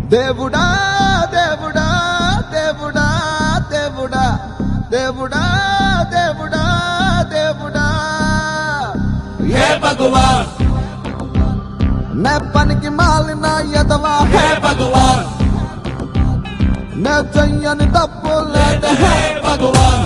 దేవుడా దేవుడా దేవుడా దేవుడా దేవుడా దేవుడా దేవుడా हे भगवान నే పనికి మాలిన ఎదవా हे भगवान నే చెయ్యని తప్పు లేదు हे भगवान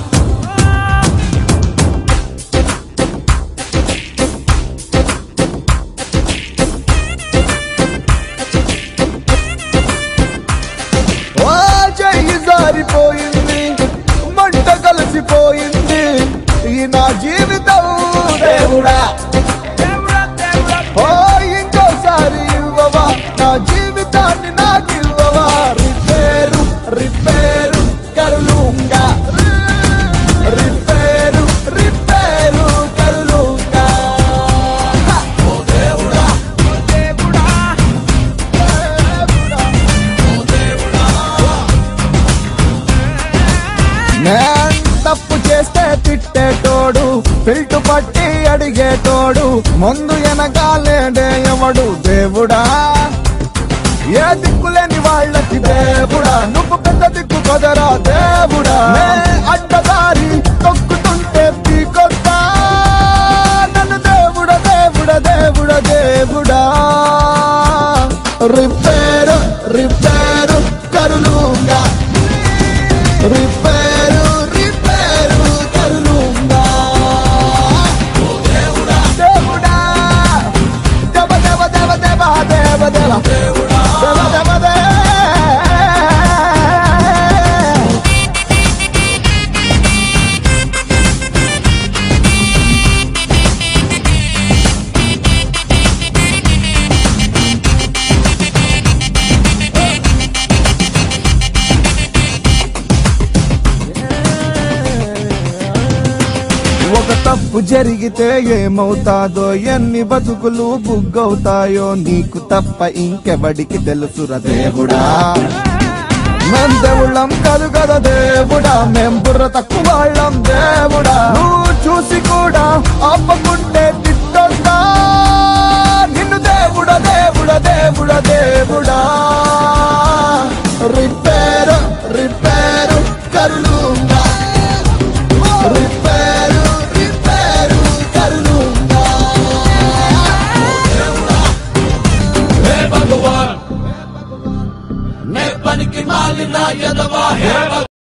ఓ చెయ్యి జారిపోయింది మంట కలిసిపోయింది ఈ నా జీవితం దేవుడా ఓ ఇంకోసారి ఇవ్వవా నా జీవితాన్ని నాకు ఇవ్వవా రిపేరు రిపేరు కరులుంగా రిపేరు రిపేరు కరులుంగా ఓ దేవుడా ఓ దేవుడా దేవుడా నేను తప్పు చేస్తే తిట్టేటోడు పిల్టు పట్టి అడిగేటోడు ముందు వెనకాలేడే ఎవడు దేవుడా ఏ దిక్కులేని వాళ్ళకి దేవుడా నువ్వు పెద్ద దిక్కు కదరా దేవుడా నే అడ్డదారి తొక్కుతుంటే పీకొత్తా నన్ను దేవుడా దేవుడా దేవుడా దేవుడా రిపేరు రిపేరు కరులుగా రిపేరు రిపేరు కరులుగా దేవుడా దేవుడా దేవ దేవ దేవ దేవ దేవ దేవ దేవుడా దేవ దేవ దేవ ఒక తప్పు జరిగితే ఏమవుతాదో ఎన్ని బతుకులు బుగ్గవుతాయో నీకు తప్ప ఇంకెవడికి తెలుసురా దేవుడా మేం దేవుళ్ళం కాదు కదా దేవుడా మేం బుర్ర తక్కువ వాళ్ళం దేవుడా నువ్వు చూసి కూడా ఆపకుంటే తిట్టొద్దా నిన్ను దేవుడా దేవుడా దేవుడా దేవుడా రిపేరు రిపేరు కరులుగా రిపేరు రిపేరు కరులుగా हे भगवान मैं पन की मालिना यदवा हे